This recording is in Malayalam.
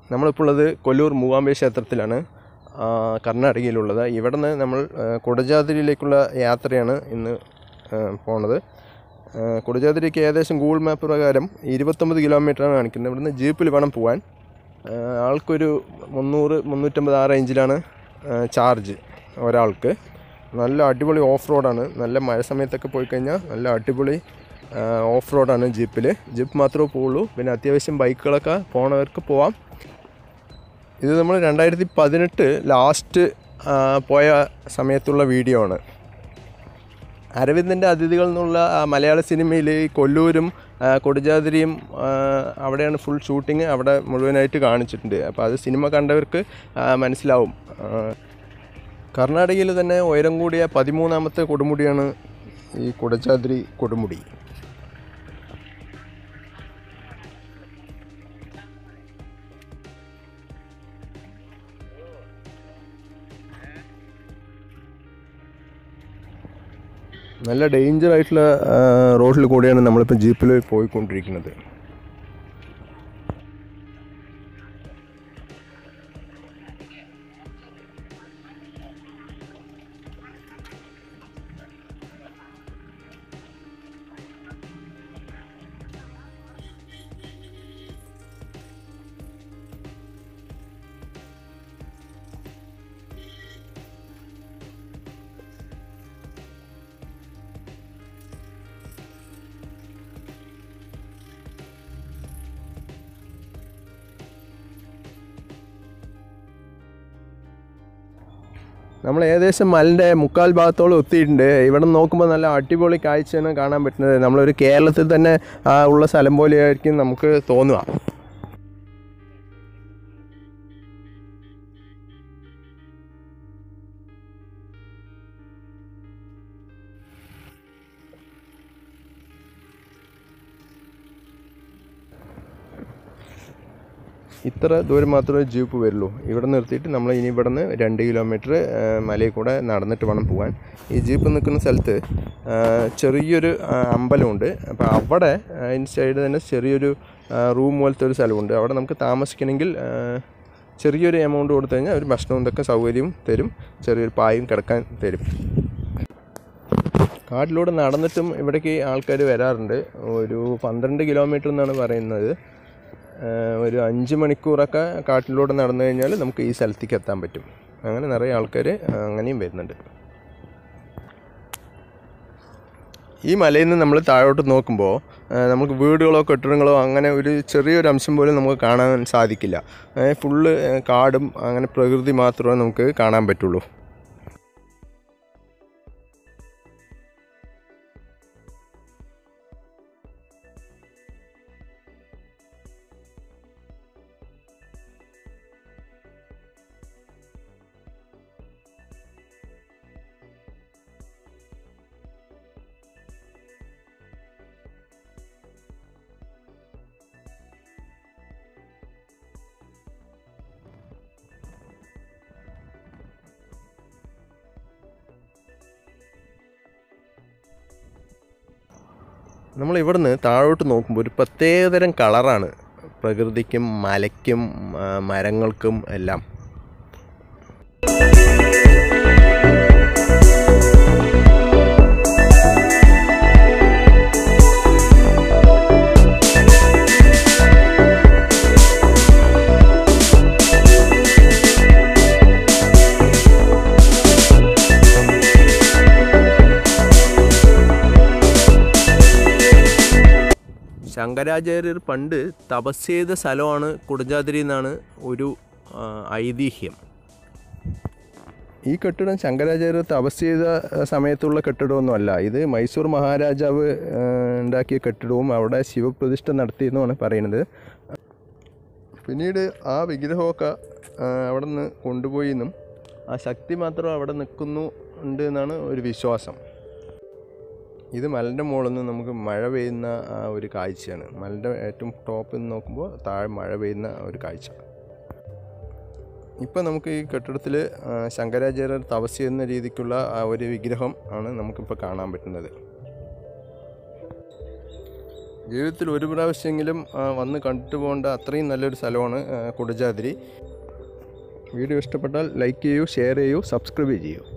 നമ്മളിപ്പോൾ ഉള്ളത് കൊല്ലൂർ മൂകാംബി ക്ഷേത്രത്തിലാണ് ആ, കർണാടകയിലുള്ളത് ഇവിടെ നിന്ന് നമ്മൾ ആ, കുടജാദ്രിയിലേക്കുള്ള യാത്രയാണ് ഇന്ന് ആ, പോണത് ആ, കുടജാദ്രിക്ക് ഏകദേശം ഗൂഗിൾ മാപ്പ് പ്രകാരം ഇരുപത്തൊമ്പത് കിലോമീറ്ററാണ് കാണിക്കുന്നത് ഇവിടുന്ന് ജീപ്പിൽ വേണം പോകാൻ ആ, ആൾക്കൊരു മുന്നൂറ് മുന്നൂറ്റമ്പത് ആ റേഞ്ചിലാണ് ആ, ചാർജ് ഒരാൾക്ക് നല്ല അടിപൊളി ഓഫ് റോഡാണ് നല്ല മഴ സമയത്തൊക്കെ പോയി കഴിഞ്ഞാൽ നല്ല അടിപൊളി ഓഫ് റോഡാണ് ജീപ്പിൽ ജീപ്പ് മാത്രമേ പോവുള്ളൂ പിന്നെ അത്യാവശ്യം ബൈക്കുകളൊക്കെ പോണവർക്ക് പോവാം ഇത് നമ്മൾ രണ്ടായിരത്തി പതിനെട്ട് ലാസ്റ്റ് പോയ സമയത്തുള്ള വീഡിയോ ആണ് അരവിന്ദൻ്റെ അതിഥികൾ എന്നുള്ള ആ മലയാള സിനിമയിൽ ഈ കൊല്ലൂരും ആ, കൊടുജാതിരിയും ആ, അവിടെയാണ് ഫുൾ ഷൂട്ടിങ് അവിടെ മുഴുവനായിട്ട് കാണിച്ചിട്ടുണ്ട് അപ്പോൾ അത് സിനിമ കണ്ടവർക്ക് ആ, മനസ്സിലാവും ആ, കർണാടകയിൽ തന്നെ ഉയരം കൂടിയ പതിമൂന്നാമത്തെ കൊടുമുടിയാണ് ഈ കുടജാദ്രി കൊടുമുടി നല്ല ഡേഞ്ചർ ആയിട്ടുള്ള ആ, റോഡിൽ കൂടിയാണ് നമ്മളിപ്പോൾ ജീപ്പിൽ പോയിക്കൊണ്ടിരിക്കുന്നത് നമ്മൾ ഏകദേശം മലിൻ്റെ മുക്കാൽ ഭാഗത്തോളം എത്തിയിട്ടുണ്ട് ഇവിടെ നിന്ന് നോക്കുമ്പോൾ നല്ല അടിപൊളി കാഴ്ചയാണ് കാണാൻ പറ്റുന്നത് നമ്മളൊരു കേരളത്തിൽ തന്നെ ആ, ഉള്ള സ്ഥലം പോലെയായിരിക്കും നമുക്ക് തോന്നുക ഇത്ര ദൂരം മാത്രമേ ജീപ്പ് വരുള്ളൂ ഇവിടെ നിർത്തിയിട്ട് നമ്മൾ ഇനി ഇവിടെ നിന്ന് രണ്ട് കിലോമീറ്റർ മലയിൽ കൂടെ നടന്നിട്ട് വേണം പോകാൻ ഈ ജീപ്പ് നിൽക്കുന്ന സ്ഥലത്ത് ആ, ചെറിയൊരു ആ, അമ്പലമുണ്ട് അപ്പോൾ അവിടെ അതിൻ്റെ സൈഡ് തന്നെ ചെറിയൊരു ആ, റൂം പോലത്തെ ഒരു സ്ഥലമുണ്ട് അവിടെ നമുക്ക് താമസിക്കണമെങ്കിൽ ആ, ചെറിയൊരു എമൗണ്ട് കൊടുത്തു കഴിഞ്ഞാൽ ഒരു ഭക്ഷണവും ഇതൊക്കെ സൗകര്യവും തരും ചെറിയൊരു പായും കിടക്കാൻ തരും കാട്ടിലൂടെ നടന്നിട്ടും ഇവിടേക്ക് ആൾക്കാർ വരാറുണ്ട് ഒരു പന്ത്രണ്ട് കിലോമീറ്റർ എന്നാണ് പറയുന്നത് ഏഹ് ഒരു അഞ്ച് മണിക്കൂറൊക്കെ കാട്ടിലൂടെ നടന്നു കഴിഞ്ഞാൽ നമുക്ക് ഈ സ്ഥലത്തേക്ക് എത്താൻ പറ്റും അങ്ങനെ നിറയെ ആൾക്കാർ അങ്ങനെയും വരുന്നുണ്ട് ഈ മലയിൽ നിന്ന് നമ്മൾ താഴോട്ട് നോക്കുമ്പോൾ ഏഹ് നമുക്ക് വീടുകളോ കെട്ടിടങ്ങളോ അങ്ങനെ ഒരു ചെറിയൊരു അംശം പോലും നമുക്ക് കാണാൻ സാധിക്കില്ല ഏഹ് ഫുള്ള് ഏഹ് കാടും അങ്ങനെ പ്രകൃതി മാത്രമേ നമുക്ക് കാണാൻ പറ്റുള്ളൂ നമ്മൾ ഇവിടുന്ന് താഴോട്ട് നോക്കുമ്പോൾ ഒരു പ്രത്യേകതരം കളറാണ് പ്രകൃതിക്കും മലയ്ക്കും ആ, മരങ്ങൾക്കും എല്ലാം ശങ്കരാചാര്യർ പണ്ട് തപസ് ചെയ്ത സ്ഥലമാണ് കുടജാദ്രി എന്നാണ് ഒരു ആ, ഐതിഹ്യം ഈ കെട്ടിടം ശങ്കരാചാര്യർ തപസ് ചെയ്ത ആ, സമയത്തുള്ള കെട്ടിടമൊന്നുമല്ല ഇത് മൈസൂർ മഹാരാജാവ് ആ, ഉണ്ടാക്കിയ കെട്ടിടവും അവിടെ ശിവപ്രതിഷ്ഠ നടത്തിയെന്നുമാണ് പറയുന്നത് പിന്നീട് ആ വിഗ്രഹമൊക്കെ ആ, അവിടെ നിന്ന് കൊണ്ടുപോയി എന്നും ആ ശക്തി മാത്രം അവിടെ നിൽക്കുന്നു ഉണ്ട് എന്നാണ് ഒരു വിശ്വാസം ഇത് മലൻ്റെ മുകളിൽ നിന്ന് നമുക്ക് മഴ പെയ്യുന്ന ആ ഒരു കാഴ്ചയാണ് മലൻ്റെ ഏറ്റവും ടോപ്പിൽ നിന്ന് നോക്കുമ്പോൾ താഴെ മഴ പെയ്യുന്ന ഒരു കാഴ്ച ഇപ്പം നമുക്ക് ഈ കെട്ടിടത്തിൽ ശങ്കരാചാര്യർ തപസ് ചെയ്യുന്ന രീതിക്കുള്ള ആ ഒരു വിഗ്രഹം ആണ് നമുക്കിപ്പോൾ കാണാൻ പറ്റുന്നത് ജീവിതത്തിൽ ഒരു പ്രാവശ്യമെങ്കിലും ആ, വന്ന് കണ്ടിട്ട് പോകേണ്ട അത്രയും നല്ലൊരു സ്ഥലമാണ് ആ, കുടജാദ്രി വീഡിയോ ഇഷ്ടപ്പെട്ടാൽ ലൈക്ക് ചെയ്യൂ ഷെയർ ചെയ്യൂ സബ്സ്ക്രൈബ് ചെയ്യൂ